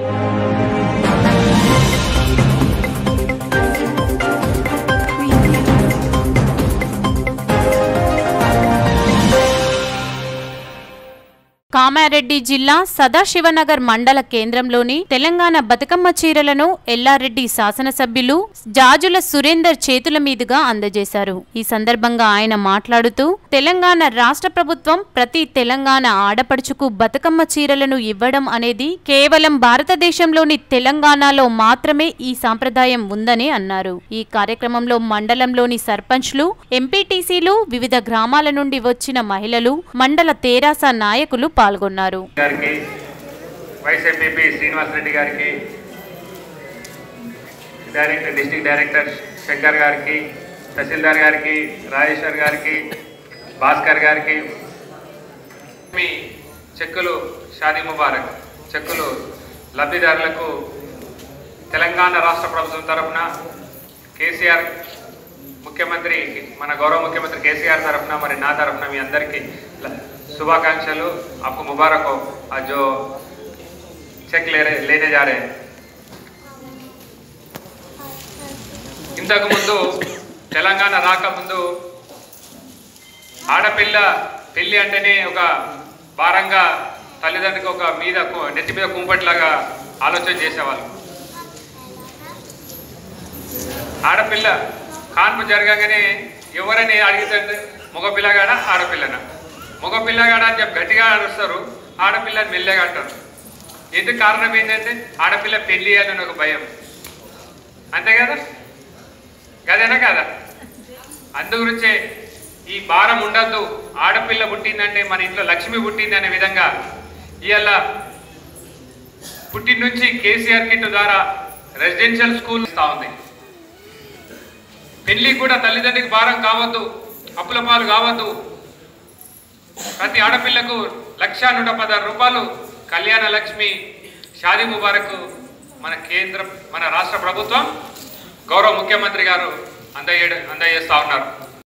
కామారెడ్డి జిల్లా సదాశివనగర్ మండల కేంద్రంలోని తెలంగాణ బతుకమ్మ చీరలను ఎల్లారెడ్డి శాసనసభ్యులు జాజుల సురేందర్ చేతుల మీదుగా అందజేశారు ఈ సందర్భంగా ఆయన మాట్లాడుతూ తెలంగాణ రాష్ట్ర ప్రభుత్వం ప్రతి తెలంగాణ ఆడపడుచుకు బతుకమ్మ చీరలను ఇవ్వడం అనేది కేవలం భారతదేశంలోని తెలంగాణలో మాత్రమే ఈ సాంప్రదాయం ఉందని అన్నారు ఈ కార్యక్రమంలో మండలంలోని సర్పంచ్లు ఎంపీటీసీలు వివిధ గ్రామాల నుండి వచ్చిన మహిళలు మండల తేరాస నాయకులు పాల్గొన్నారు గారికి వైస్ ఎంపీపీ శ్రీనివాస్ రెడ్డి గారికి డైరెక్టర్ డిస్ట్రిక్ట్ డైరెక్టర్ శంకర్ గారికి తహసీల్దార్ గారికి రాజేశ్వర్ గారికి భాస్కర్ గారికి మీ చెక్కులు షాదీ ముబారక్ చెక్కులు లబ్ధిదారులకు తెలంగాణ రాష్ట్ర ప్రభుత్వం తరఫున కేసీఆర్ ముఖ్యమంత్రి మన గౌరవ ముఖ్యమంత్రి కేసీఆర్ తరఫున మరి నా తరఫున మీ అందరికీ ల- శుభాకాంక్షలు आपको मुबारक हो आज जो చెక్ లే లేనే जा रहे हैं ఇంతకు ముందు తెలంగాణ రాకముందు ఆడపిల్ల పెళ్లి అంటేనే ఒక భారంగా తల్లిదండ్రికి ఒక మీద కు- నెత్తి మీద కుంపట్లాగా ఆలోచన చేసేవాళ్ళు ఆడపిల్ల కాన్పు జరగగానే ఎవరైనా అడిగితే మగ పిల్లగాడ ఆడపిల్లన మగ పిల్లగాడ అని చెప్పి గట్టిగా అరుస్తారు ఆడపిల్లని మెల్లగా అంటారు ఎందుకు కారణం ఏంటంటే ఆడపిల్ల పెళ్లి అని ఒక భయం అంతే కదా గదేనా కదా అందు గురించే ఈ భారం ఉండద్దు ఆడపిల్ల పుట్టిందంటే మన ఇంట్లో లక్ష్మి పుట్టింది అనే విధంగా ఇవాళ పుట్టిన నుంచి కేసీఆర్ కిట్ ద్వారా రెసిడెన్షియల్ స్కూల్ ఇస్తా ఉంది పెళ్లి కూడా తల్లిదండ్రికి భారం కావద్దు అప్పుల పాలు కావద్దు ప్రతి ఆడపిల్లకు లక్ష నూట పదహారు రూపాయలు కళ్యాణ లక్ష్మి షాదీ ముబారక్ మన కేంద్ర మన రాష్ట్ర ప్రభుత్వం గౌరవ ముఖ్యమంత్రి గారు అందజేయడం అందజేస్తా ఉన్నారు